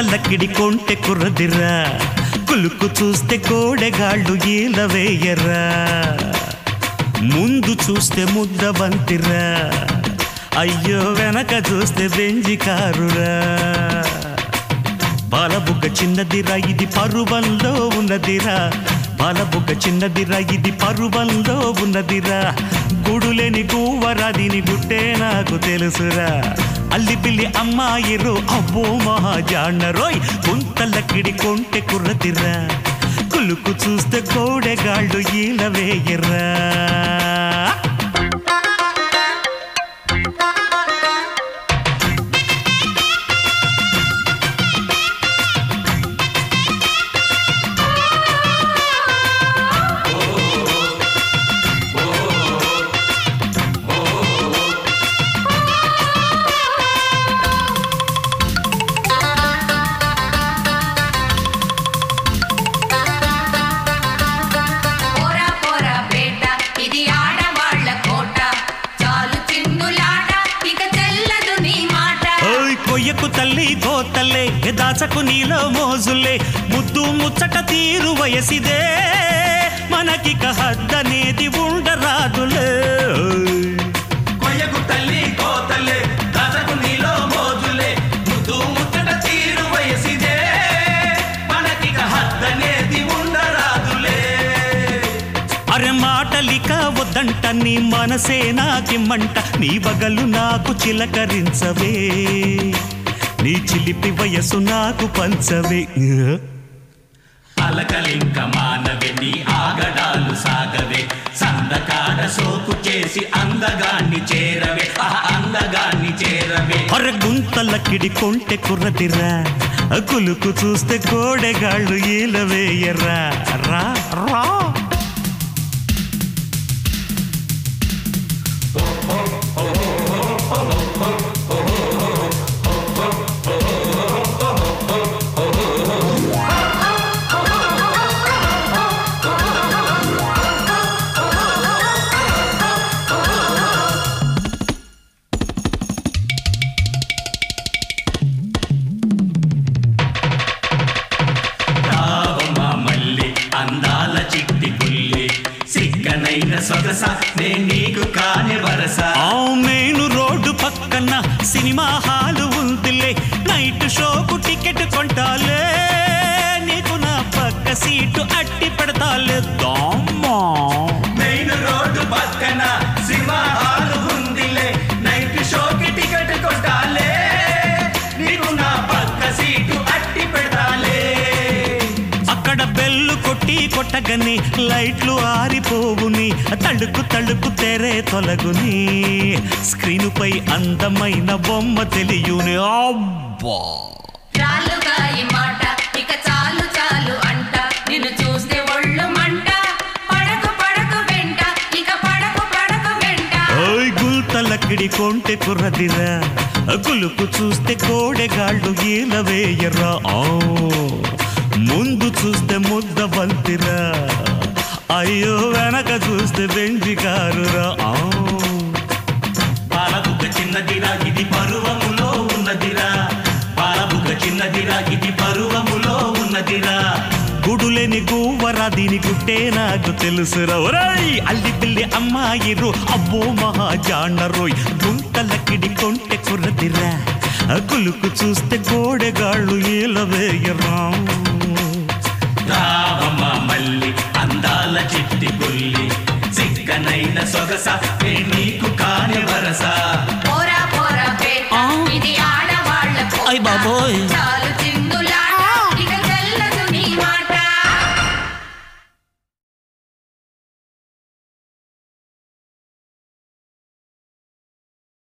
గుంతలకిడి కొంటె కుర్రదిరా కులుకు చూస్తే కోడెగాళ్ళు ఈల వేయరా ముందు చూస్తే ముద్ద బంతిరా అయ్యో వెనక చూస్తే బెంజి కారురా బాలబుగ్గ చిన్నదిరా ఇది పరువంలో ఉన్నదిరా బాలబుగ్గ చిన్నదిరా ఇది పరువంలో ఉన్నదిరా గుడులేని గువ్వరా దీని గుట్టే నాకు తెలుసురా అల్లి పిల్లి అమ్మాయిరు అబ్బో మహాజాన్నరోయ్ గుంతలకిడి కొంటె కుర్రదిరా కులుకు చూస్తే కోడెగాళ్ళు ఈల వేయరా పోరా పోరా బేట ఇది ఆడవాళ్ళ కోట చాలు చిన్నులాట ఇక చెల్లదు నీ మాట ఓయ్ కొయ్యకు తల్లి గోతల్లే దాచకు నీలో మోజులే ముద్దు ముచ్చట తీరు వయసిదే మనకిక హద్దనేది ఉండరాదులే ఓయ్. కొయ్యకు తల్లి కోతలే దాచకు నీలో మోజులే ముద్దు ముచ్చట తీరు వయసిదే మనకిక హద్దనేది ఉండరాదులే అరె మాటలిక వద్దంట నీ మనసే నాకిమ్మంట నీ బగలు నాకు చిలకరించవే నీ చిలిపి వయసు నాకు పంచవే అలకలింక మానవే నీ ఆగడాలు సాగవే సందకాడ సోకు చేసి అందగాన్ని చేరవే ఆ అందగాన్ని చేరవే అరె గుంతలకిడి కొంటె కుర్రదిరా కులుకు చూస్తే కోడెగాళ్ళు ఈలవేయరా రా రా రావమ్మ మల్లి అందాల చిట్టి పుల్లి సిక్కనైన సొగస నే నీకు కాని వరస ఆ మెయిన్ రోడ్డు పక్కన సినిమా హాలు ఉందిలే నైట్ షోకు టికెట్ కొంటాలే నీకు నా పక్క సీటు అట్టి పెడతాలే దామ్మా మెయిన్ రోడ్డు పక్కన సినిమా హాల్ ఉందిలే నైట్ షోకి టికెట్ కొట్టాలే నీకు నా పక్క సీటు అట్టి పెడతాలే అక్కడ బెల్లు కొట్టి కొట్టగని లైట్లు ఆరిపోవుని తడుకు తడుకు తెరే తొలగుని స్క్రీను పై అందమైన బొమ్మ తెలియుని అబ్బా చాలుగా ఈ మాట ఇక చాలు చాలు అంట నిన్ను చూస్తే ఒళ్ళు మంట పడకు పడకు వెంట ఇక పడకు పడకు వెంట ఓయ్ గుల్తలకిడి కొంటె కుర్రదిరా గులుకు చూస్తే కోడెగాళ్ళు ఈల వేయరా ఆ ముందు చూస్తే ముద్ద బంతిరా అయ్యో వెనక చూస్తే బెంజి కారురా ఆ పాలబుగ్గ చిన్నదిరా ఇది పరువములో ఉన్నదిరా పాలబుగ్గ చిన్నదిరా ఇది పరువములో ఉన్నదిరా గుడులేని గువ్వరా దీని గుట్టే నాకు తెలుసురా ఒరేయ్ అల్లి పిల్లి అమ్మాయిరు అబ్బో మహాజాన్నరోయ్ గుంటలకిడి కొంటె కుర్రదిరా కులుకు చూస్తే కోడెగాళ్ళు ఈల వేయరా రావమ్మ మల్లి అందాల చిట్టి పుల్లి సిక్కనైన సొగస నే నీకు కాని వరస పోరా పోరా బేట ఆ. ఇది ఆడవాళ్ళ కోట అయ్ బాబోయ్.